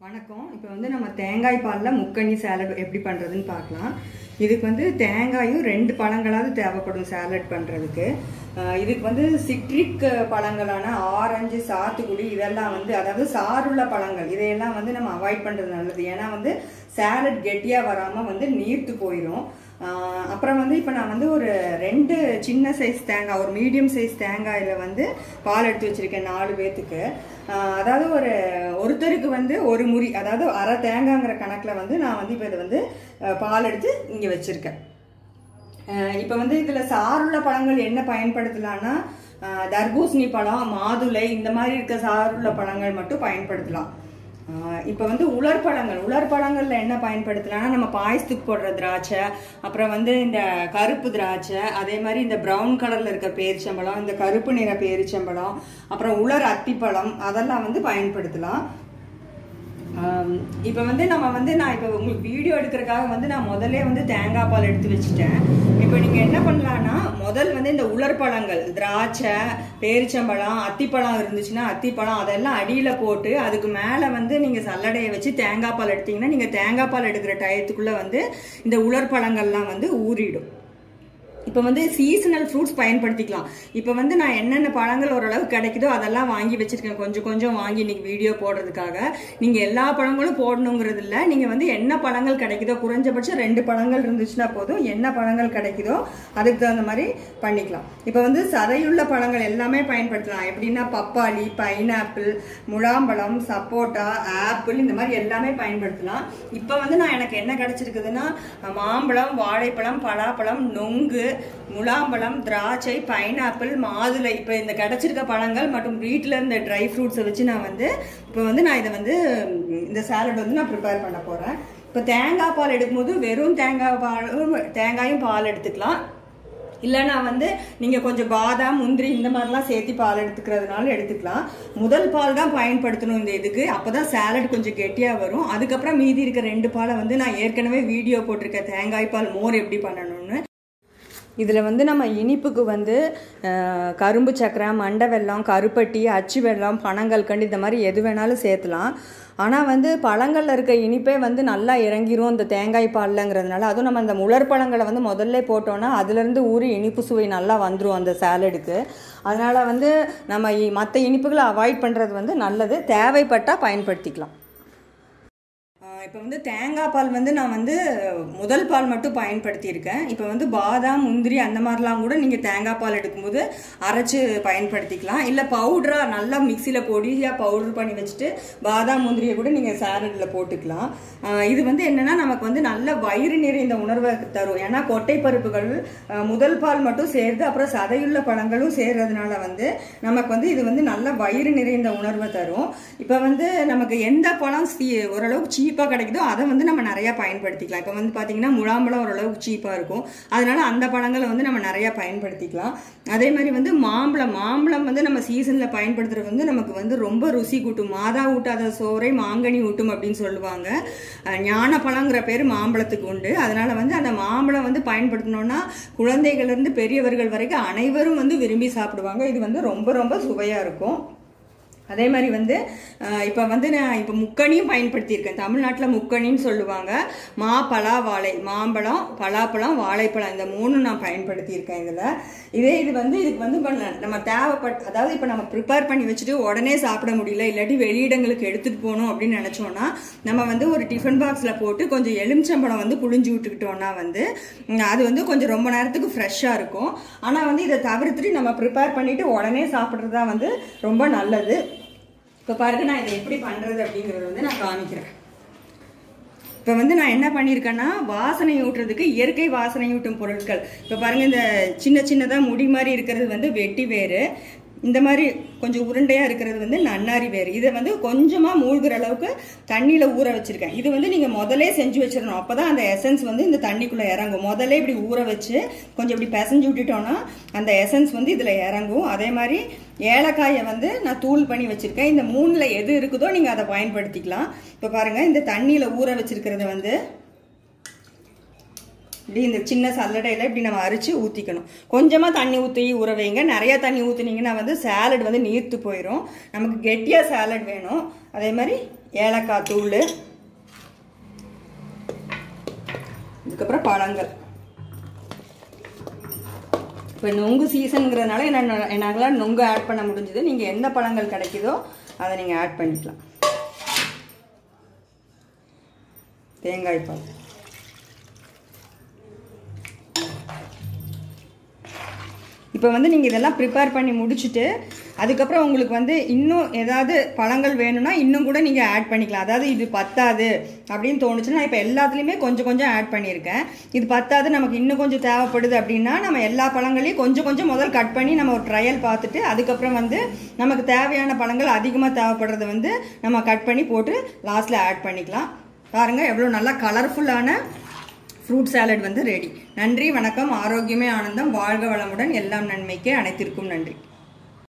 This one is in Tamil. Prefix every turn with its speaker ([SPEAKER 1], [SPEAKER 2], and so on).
[SPEAKER 1] வணக்கம் இப்போ வந்து நம்ம தேங்காய் பாலில் முக்கணி சாலட் எப்படி பண்ணுறதுன்னு பார்க்கலாம் இதுக்கு வந்து தேங்காயும் ரெண்டு பழங்களாவது தேவைப்படும் சாலட் பண்ணுறதுக்கு இதுக்கு வந்து சிட்ரிக் பழங்களான ஆரஞ்சு சாத்துக்குடி இதெல்லாம் வந்து அதாவது சாறுள்ள பழங்கள் இதையெல்லாம் வந்து நம்ம அவாய்ட் பண்ணுறது நல்லது ஏன்னா வந்து சாலட் கெட்டியாக வராமல் வந்து நீர்த்து போயிடும் ஆஹ் அப்புறம் வந்து இப்போ நான் வந்து ஒரு ரெண்டு சின்ன சைஸ் தேங்காய் ஒரு மீடியம் சைஸ் தேங்காயில் வந்து பால் எடுத்து வச்சிருக்கேன் நாலு பேத்துக்கு ஆஹ் அதாவது ஒரு ஒருத்தருக்கு வந்து ஒரு முறி அதாவது அரை தேங்காய்ங்கிற கணக்கில் வந்து நான் வந்து இப்போ இதை வந்து ஆஹ் பால் எடுத்து இங்கே வச்சுருக்கேன் இப்போ வந்து இதில் சாருள்ள பழங்கள் என்ன பயன்படுத்தலாம்னா ஆஹ் தர்பூசணி பழம் மாதுளை இந்த மாதிரி இருக்க சாருள்ள பழங்கள் மட்டும் பயன்படுத்தலாம் இப்போ வந்து உலர் பழங்கள் உலர் பழங்கள்ல என்ன பயன்படுத்தலாம்னா நம்ம பாயசத்துக்கு போடுற திராட்சை அப்புறம் வந்து இந்த கருப்பு திராட்சை அதே மாதிரி இந்த ப்ரௌன் கலர்ல இருக்க பேரிச்சம்பழம் இந்த கருப்பு நிற பேரிச்சம்பழம் அப்புறம் உலர் அத்திப்பழம் அதெல்லாம் வந்து பயன்படுத்தலாம் இப்போ வந்து நம்ம வந்து நான் இப்போ உங்களுக்கு வீடியோ எடுக்கிறதுக்காக வந்து நான் முதல்ல வந்து தேங்காய் பால் எடுத்து வச்சுட்டேன் இப்போ நீங்கள் என்ன பண்ணலான்னா முதல் வந்து இந்த உலர் பழங்கள் திராட்சை பேரிச்சம்பழம் அத்திப்பழம் இருந்துச்சுன்னா அத்திப்பழம் அதெல்லாம் அடியில் போட்டு அதுக்கு மேலே வந்து நீங்கள் சல்லடையை வச்சு தேங்காய் பால் எடுத்தீங்கன்னா நீங்கள் தேங்காய் பால் எடுக்கிற டயத்துக்குள்ளே வந்து இந்த உலர் பழங்கள்லாம் வந்து ஊறிடும் இப்போ வந்து சீசனல் ஃப்ரூட்ஸ் பயன்படுத்திக்கலாம் இப்போ வந்து நான் என்னென்ன பழங்கள் ஓரளவு கிடைக்குதோ அதெல்லாம் வாங்கி வச்சிருக்கேன் கொஞ்சம் கொஞ்சம் வாங்கி இன்னைக்கு வீடியோ போடுறதுக்காக நீங்கள் எல்லா பழங்களும் போடணுங்கிறது இல்லை நீங்கள் வந்து என்ன பழங்கள் கிடைக்குதோ குறைஞ்சபட்சம் ரெண்டு பழங்கள் இருந்துச்சுன்னா போதும் என்ன பழங்கள் கிடைக்குதோ அதுக்கு தகுந்த மாதிரி பண்ணிக்கலாம் இப்போ வந்து சதையுள்ள பழங்கள் எல்லாமே பயன்படுத்தலாம் எப்படின்னா பப்பாளி பைனாப்பிள் முலாம்பழம் சப்போட்டா ஆப்பிள் இந்த மாதிரி எல்லாமே பயன்படுத்தலாம் இப்போ வந்து நான் எனக்கு என்ன கிடைச்சிருக்குதுன்னா மாம்பழம் வாழைப்பழம் பலாப்பழம் நொங்கு முலாம்பழம் திராட்சை பைனாப்பிள் மாதுளை இப்போ இந்த கிடைச்சிருக்க பழங்கள் மற்றும் வீட்டில் இருந்த ட்ரை ஃப்ரூட்ஸை வச்சு நான் வந்து இப்போ வந்து நான் இதை வந்து இந்த சாலட் வந்து நான் ப்ரிப்பேர் பண்ண போகிறேன் இப்போ தேங்காய் பால் எடுக்கும்போது வெறும் தேங்காய் பாலும் தேங்காயும் பால் எடுத்துக்கலாம் இல்லைனா வந்து நீங்கள் கொஞ்சம் பாதாம் முந்திரி இந்த மாதிரிலாம் சேர்த்து பால் எடுத்துக்கிறதுனால எடுத்துக்கலாம் முதல் பால் தான் பயன்படுத்தணும் இந்த இதுக்கு அப்போ தான் சாலட் கொஞ்சம் கெட்டியாக வரும் அதுக்கப்புறம் மீதி இருக்க ரெண்டு பாலை வந்து நான் ஏற்கனவே வீடியோ போட்டிருக்கேன் தேங்காய் பால் மோர் எப்படி பண்ணணும்னு இதில் வந்து நம்ம இனிப்புக்கு வந்து கரும்பு சக்கரை மண்டை வெல்லம் கருப்பட்டி அச்சு வெல்லம் பனங்கல்கண்டு இந்த மாதிரி எது வேணாலும் சேர்த்துலாம் ஆனால் வந்து பழங்களில் இருக்க இனிப்பே வந்து நல்லா இறங்கிரும் இந்த தேங்காய் பால்லங்கிறதுனால அதுவும் நம்ம அந்த உலர் பழங்களை வந்து முதல்ல போட்டோன்னா அதுலேருந்து ஊறி இனிப்பு சுவை நல்லா வந்துடும் அந்த சாலடுக்கு அதனால் வந்து நம்ம மற்ற இனிப்புகளை அவாய்ட் பண்ணுறது வந்து நல்லது தேவைப்பட்டால் பயன்படுத்திக்கலாம் இப்போ வந்து தேங்காய் பால் வந்து நான் வந்து முதல் பால் மட்டும் பயன்படுத்தியிருக்கேன் இப்போ வந்து பாதாம் முந்திரி அந்த மாதிரிலாம் கூட நீங்கள் தேங்காய் பால் எடுக்கும்போது அரைச்சி பயன்படுத்திக்கலாம் இல்லை பவுடராக நல்லா மிக்சியில் பொடியாக பவுடர் பண்ணி வச்சுட்டு பாதாம் முந்திரியை கூட நீங்கள் சாலடில் போட்டுக்கலாம் இது வந்து என்னென்னா நமக்கு வந்து நல்ல வயிறு நிறைந்த உணர்வை தரும் ஏன்னா கொட்டை பருப்புகள் முதல் பால் மட்டும் சேர்த்து அப்புறம் சதையுள்ள பழங்களும் சேர்றதுனால வந்து நமக்கு வந்து இது வந்து நல்ல வயிறு நிறைந்த உணர்வை தரும் இப்போ வந்து நமக்கு எந்த பழம் ஓரளவுக்கு சீப்பாக கிடைக்குதோ அதை வந்து நம்ம நிறையா பயன்படுத்திக்கலாம் இப்போ வந்து பார்த்தீங்கன்னா முழாம்பழம் ஓரளவுக்கு சீப்பாக இருக்கும் அதனால அந்த பழங்களை வந்து நம்ம நிறையா பயன்படுத்திக்கலாம் அதே மாதிரி வந்து மாம்பழம் மாம்பழம் வந்து நம்ம சீசனில் பயன்படுத்துறது வந்து நமக்கு வந்து ரொம்ப ருசி கூட்டும் மாதா ஊட்டாத சோறை மாங்கனி ஊட்டும் அப்படின்னு சொல்லுவாங்க ஞான பழங்கிற பேர் மாம்பழத்துக்கு உண்டு அதனால வந்து அந்த மாம்பழம் வந்து பயன்படுத்தணும்னா குழந்தைகள்லேருந்து பெரியவர்கள் வரைக்கும் அனைவரும் வந்து விரும்பி சாப்பிடுவாங்க இது வந்து ரொம்ப ரொம்ப சுவையாக இருக்கும் அதே மாதிரி வந்து இப்போ வந்து நான் இப்போ முக்கணியும் பயன்படுத்தியிருக்கேன் தமிழ்நாட்டில் முக்கணின்னு சொல்லுவாங்க மா பலா வாழை மாம்பழம் பலாப்பழம் வாழைப்பழம் இந்த மூணு நான் பயன்படுத்தியிருக்கேன் இதில் இதே இது வந்து இதுக்கு வந்து நம்ம தேவைப்பட் அதாவது இப்போ நம்ம ப்ரிப்பேர் பண்ணி வச்சுட்டு உடனே சாப்பிட முடியல இல்லாட்டி வெளியிடங்களுக்கு எடுத்துகிட்டு போகணும் அப்படின்னு நினச்சோன்னா நம்ம வந்து ஒரு டிஃபன் பாக்ஸில் போட்டு கொஞ்சம் எலுமிச்சம்பழம் வந்து புழிஞ்சு விட்டுக்கிட்டோன்னா வந்து அது வந்து கொஞ்சம் ரொம்ப நேரத்துக்கு ஃப்ரெஷ்ஷாக இருக்கும் ஆனால் வந்து இதை தவிர்த்துட்டு நம்ம ப்ரிப்பேர் பண்ணிவிட்டு உடனே சாப்பிட்றது தான் வந்து ரொம்ப நல்லது இப்போ பாருங்க நான் இதை எப்படி பண்ணுறது அப்படிங்கிறத வந்து நான் காமிக்கிறேன் இப்போ வந்து நான் என்ன பண்ணியிருக்கேன்னா வாசனை ஊட்டுறதுக்கு இயற்கை வாசனை ஊட்டும் பொருட்கள் இப்போ பாருங்கள் இந்த சின்ன சின்னதாக முடி மாதிரி இருக்கிறது வந்து வெட்டி வேறு இந்த மாதிரி கொஞ்சம் உருண்டையாக இருக்கிறது வந்து நன்னாரி வேறு இதை வந்து கொஞ்சமாக மூழ்கிற அளவுக்கு தண்ணியில் ஊற வச்சுருக்கேன் இது வந்து நீங்கள் முதலே செஞ்சு வச்சிடணும் அப்போ தான் அந்த எசன்ஸ் வந்து இந்த தண்ணிக்குள்ளே இறங்கும் முதல்ல இப்படி ஊற வச்சு கொஞ்சம் இப்படி பிசைஞ்சு விட்டுட்டோன்னா அந்த எசன்ஸ் வந்து இதில் இறங்கும் அதே மாதிரி ஏலக்காயை வந்து நான் தூள் பண்ணி வச்சுருக்கேன் இந்த மூணில் எது இருக்குதோ நீங்கள் அதை பயன்படுத்திக்கலாம் இப்போ பாருங்கள் இந்த தண்ணியில் ஊற வச்சுருக்கிறத வந்து இப்படி இந்த சின்ன சல்லடையில் இப்படி நம்ம அரிச்சு ஊற்றிக்கணும் கொஞ்சமாக தண்ணி ஊற்றி ஊற வைங்க நிறையா தண்ணி ஊற்றுனீங்கன்னா வந்து சேலட் வந்து நீர்த்து போயிடும் நமக்கு கெட்டியாக சேலட் வேணும் அதே மாதிரி ஏலக்காய் தூள் இதுக்கப்புறம் பழங்கள் இப்போ நொங்கு சீசனுங்கிறதுனால என்ன என்னால் நொங்கு ஆட் பண்ண முடிஞ்சது நீங்கள் எந்த பழங்கள் கிடைக்குதோ அதை நீங்கள் ஆட் பண்ணிக்கலாம் தேங்காய் பால் இப்போ வந்து நீங்கள் இதெல்லாம் ப்ரிப்பேர் பண்ணி முடிச்சுட்டு அதுக்கப்புறம் உங்களுக்கு வந்து இன்னும் ஏதாவது பழங்கள் வேணும்னா இன்னும் கூட நீங்கள் ஆட் பண்ணிக்கலாம் அதாவது இது பத்தாது அப்படின்னு தோணுச்சுன்னா இப்போ எல்லாத்துலேயுமே கொஞ்சம் கொஞ்சம் ஆட் பண்ணியிருக்கேன் இது பத்தாது நமக்கு இன்னும் கொஞ்சம் தேவைப்படுது அப்படின்னா நம்ம எல்லா பழங்களையும் கொஞ்சம் கொஞ்சம் முதல் கட் பண்ணி நம்ம ஒரு ட்ரையல் பார்த்துட்டு அதுக்கப்புறம் வந்து நமக்கு தேவையான பழங்கள் அதிகமாக தேவைப்படுறத வந்து நம்ம கட் பண்ணி போட்டு லாஸ்ட்டில் ஆட் பண்ணிக்கலாம் பாருங்கள் எவ்வளோ நல்லா கலர்ஃபுல்லான ஃப்ரூட் சாலட் வந்து ரெடி நன்றி வணக்கம் ஆரோக்கியமே ஆனந்தம் வாழ்க வளமுடன் எல்லாம் நன்மைக்கே அனைத்திற்கும் நன்றி